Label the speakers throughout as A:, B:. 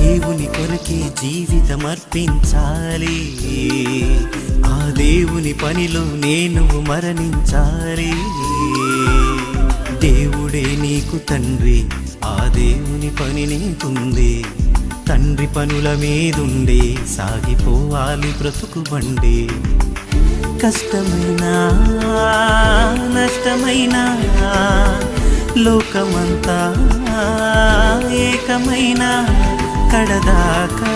A: దేవుని కొరకే జీవితం అర్పించాలి ఆ దేవుని పనిలో నేను మరణించాలి దేవుడే నీకు తండ్రి ఆ దేవుని పని నీకుంది తండ్రి పనుల మీదుండే సాగిపోవాలి బ్రతుకు బండి కష్టమైనా నష్టమైనా లోకమంతా ఏకమైన కడదాకా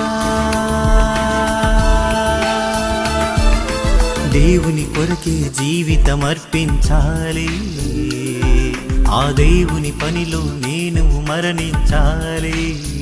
A: దేవుని కొరకే జీవితం అర్పించాలి ఆ దేవుని పనిలో నేను మరణించాలి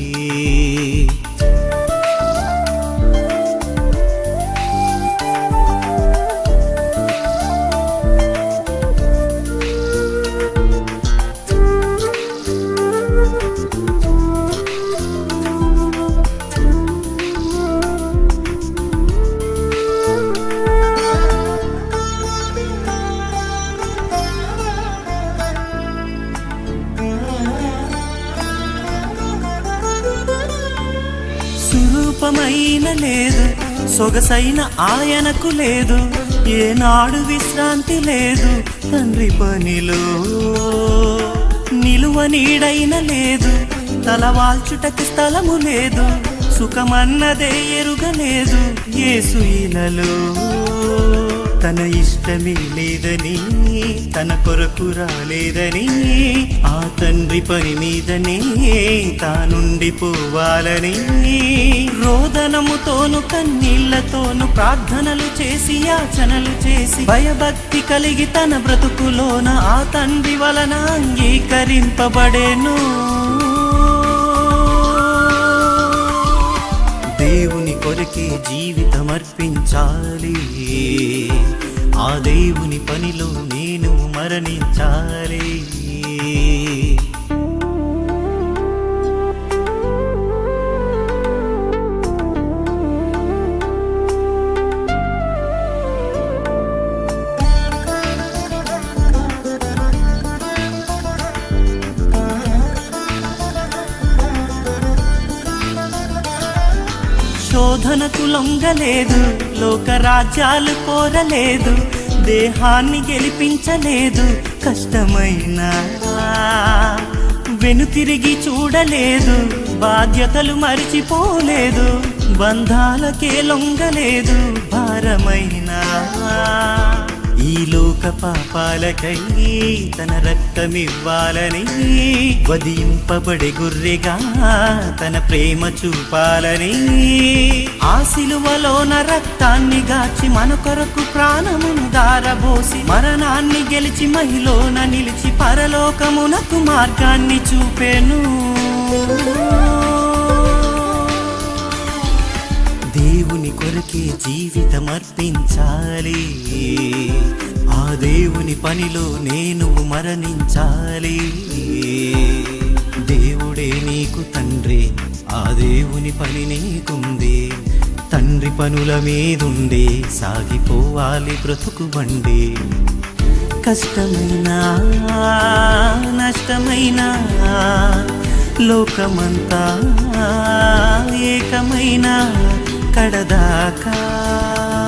A: స్వరూపమైన లేదు సొగసైన ఆయనకు లేదు ఏనాడు విశ్రాంతి లేదు తండ్రి పనిలో నిలువ నీడైన లేదు తలవాల్చుటకి స్థలము లేదు సుఖమన్నదే ఎరుగలేదు యేసు ఇలలో తన ఇష్టమే లేదని తన కొరకు రాలేదని ఆ తండ్రి పని మీదనే తానుండిపోవాలని రోదనముతోను కన్నీళ్లతోను ప్రార్థనలు చేసి యాచనలు చేసి భయభక్తి కలిగి తన బ్రతుకులోన ఆ తండ్రి వలన అంగీకరింపబడేను దేవుని కొరకే జీవితం అర్పించాలి ఆ దేవుని పనిలో నేను మరణించాలి శోధనకు లొంగలేదు లోక రాజ్యాలు కోరలేదు దేహాన్ని గెలిపించలేదు కష్టమైన వెనుతిరిగి చూడలేదు బాధ్యతలు మరిచిపోలేదు బంధాలకే లొంగలేదు భారమైనా ఈ లోక పాపాలకై తన రక్తమివ్వాలని వధింపబడి గుర్రెగా తన ప్రేమ చూపాలని ఆ సిలువలోన రక్తాన్ని గాచి మన కొరకు ప్రాణమును దారబోసి మరణాన్ని గెలిచి మహిలోన నిలిచి పరలోకమునకు మార్గాన్ని చూపెను దేవుని కొరకే జీవితం అర్పించాలి ఆ దేవుని పనిలో నేను మరణించాలి దేవుడే నీకు తండ్రి ఆ దేవుని పని నీకుంది తండ్రి పనుల మీదుండే సాగిపోవాలి బ్రతుకు బండి కష్టమైన నష్టమైన లోకమంతా ఏకమైన కడదాకా